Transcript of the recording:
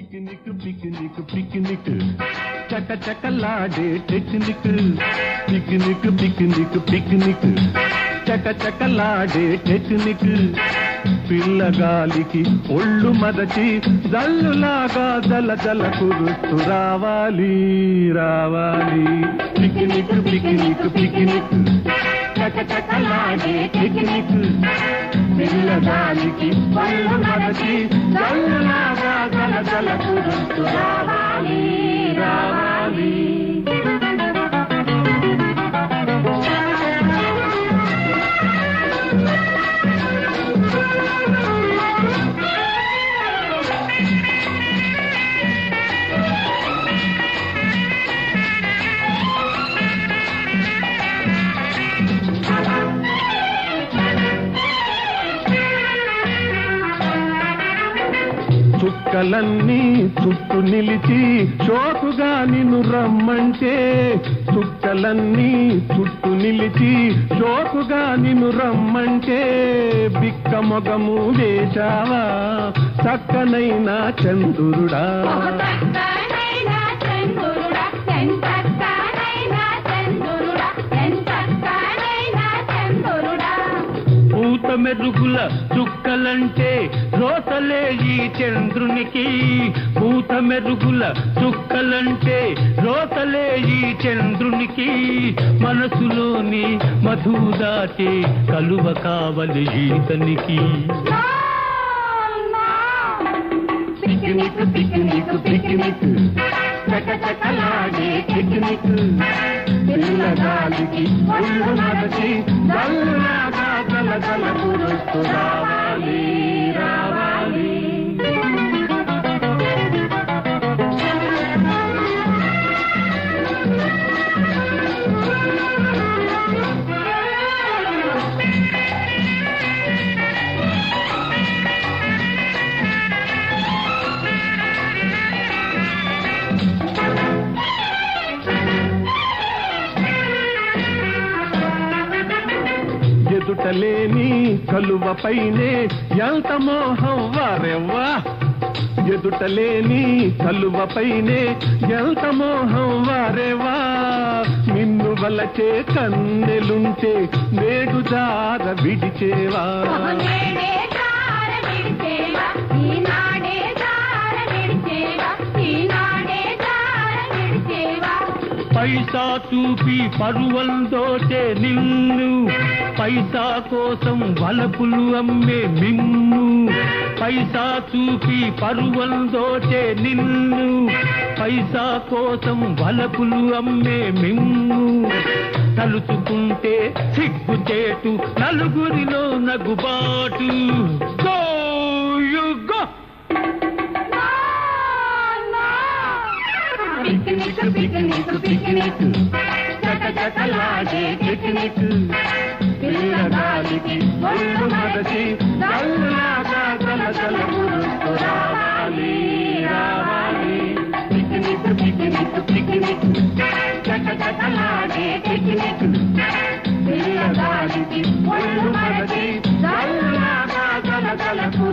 Picnic picnic picnic చక చకలాడే technique picnic picnic picnic చక చకలాడే టెక్నిక్ పిల్లగాలికి ఒళ్ళు మదచి జల్లులాగా జల జల కురుస్తూ రావాలి రావాలి పిక్నిక్ పిక్నిక్ పిక్నిక్ చక చకలాడే టెక్నిక్ పిల్లగాలికి ఒళ్ళు మదచి జల్లులాగా జల జల కురుస్తూ రావాలి రావాలి చుక్కలన్నీ చుట్టూ నిలిచి షోకుగా నిన్ను రమ్మంటే చుక్కలన్నీ చుట్టూ నిలిచి షోకుగా నిన్ను రమ్మంటే బిక్క మొగము వేశావా చక్కనైన చంద్రుడా ఎంతక్కనైనా చంద్రుడా, ఎంతక్కనైనా చంద్రుడా, ఎంతక్కనైనా చంద్రుడా. పూత మెరుగుల చుక్కలంటే రోసలే ఈ చంద్రునికి పూత మెరుగుల చుక్కలంటే రోసలే ఈ చంద్రునికి మనసులోని మధు దాటి కలువ కావలి ఈతనికి నా, నా. పిక్నిక్ పిక్నిక్ పిక్నిక్ చక చకలాడే పిక్నిక్ పిల్లగాలికి ఒళ్ళు మరచి చల్లగా జల జల కురుస్తూ రావాలి రావాలి ఎదుటలేని కలువపైనే ఎంత మోహం వారెవ్వా ఎదుటలేని కలువపైనే ఎంత మోహం వారేవా నిన్ను వలచే కన్నెలుంటే నేడు జార విడిచేవా నేడే తార విడిచేవా, ఈనాడే తార విడిచేవా, ఈనాడే తార విడిచేవా. పైసా చూపి పరువం దోచే నిన్ను పైసా కోసం వలపులు అమ్మే మిన్ను పైసా చూపి పరువం దోచే నిన్ను పైసా కోసం వలపులు అమ్మే మిన్ను తలుచుకుంటే సిగ్గుచేటు నలుగురిలో నగుబాటు గో యు గో నా, నా. పిక్నిక్ పిక్నిక్ పిక్నిక్ చక చకలాడే పిక్నిక్ పిల్లగాలికి ఒళ్ళు మరచి చల్లగా జల జల కురుస్తూ రావాలి రావాలి పిక్నిక్ పిక్నిక్ పిక్నిక్ చక చకలాడే పిక్నిక్ పిల్లగాలికి ఒళ్ళు మరచి చల్లగా జల జల